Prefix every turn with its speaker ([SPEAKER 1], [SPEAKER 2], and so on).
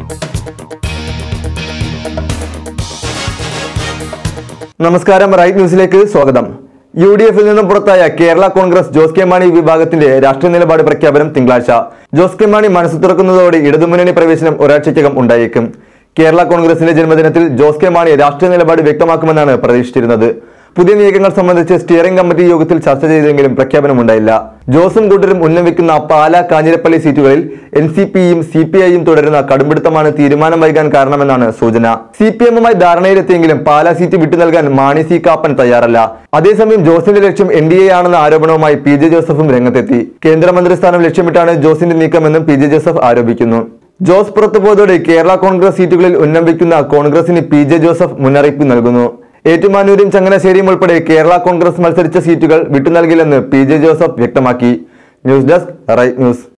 [SPEAKER 1] നമസ്കാരം റൈറ്റ് ന്യൂസിലേക്ക് സ്വാഗതം യു ഡി എഫിൽ നിന്നും പുറത്തായ കേരള കോൺഗ്രസ് ജോസ് കെ മാണി വിഭാഗത്തിന്റെ രാഷ്ട്രീയ നിലപാട് പ്രഖ്യാപനം തിങ്കളാഴ്ച ജോസ് കെ മാണി മനസ്സ് തുറക്കുന്നതോടെ ഇടതുമുന്നണി പ്രവേശനം ഒരാഴ്ചയ്ക്കകം ഉണ്ടായേക്കും കേരള കോൺഗ്രസിന്റെ ജന്മദിനത്തിൽ ജോസ് കെ മാണി രാഷ്ട്രീയ നിലപാട് വ്യക്തമാക്കുമെന്നാണ് പ്രതീക്ഷിച്ചിരുന്നത് പുതിയ നീക്കങ്ങൾ സംബന്ധിച്ച് സ്റ്റിയറിംഗ് കമ്മിറ്റി യോഗത്തിൽ ചർച്ച ചെയ്തെങ്കിലും പ്രഖ്യാപനമുണ്ടായില്ല ജോസും കൂട്ടരും ഉന്നമിക്കുന്ന പാല കാഞ്ഞിരപ്പള്ളി സീറ്റുകളിൽ എൻ സി പിയും സി പി ഐയും തുടരുന്ന കടുംപിടുത്തമാണ് തീരുമാനം വൈകാൻ കാരണമെന്നാണ് സൂചന സി പി എമ്മുമായി ധാരണയിലെത്തിയെങ്കിലും പാലാ സീറ്റ് വിട്ടു നൽകാൻ മാണി സി കാപ്പൻ തയ്യാറല്ല അതേസമയം ജോസിന്റെ ലക്ഷ്യം എൻ ഡി എ ആണെന്ന ആരോപണവുമായി പി ജെ ജോസഫും രംഗത്തെത്തി കേന്ദ്രമന്ത്രി സ്ഥാനം ലക്ഷ്യമിട്ടാണ് ജോസിന്റെ നീക്കമെന്നും പി ജെ ജോസഫ് ആരോപിക്കുന്നു ജോസ് പുറത്തുപോയതോടെ കേരള കോൺഗ്രസ് സീറ്റുകളിൽ ഉന്നമിക്കുന്ന കോൺഗ്രസിന് പി ജെ ജോസഫ് മുന്നറിയിപ്പ് നൽകുന്നു ഏറ്റുമാനൂരും ചങ്ങനാശ്ശേരിയും ഉൾപ്പെടെ കേരള കോൺഗ്രസ് മത്സരിച്ച സീറ്റുകൾ വിട്ടുനൽകില്ലെന്ന് പി ജെ ജോസഫ് വ്യക്തമാക്കി ന്യൂസ് ഡെസ്ക് റൈറ്റ് ന്യൂസ്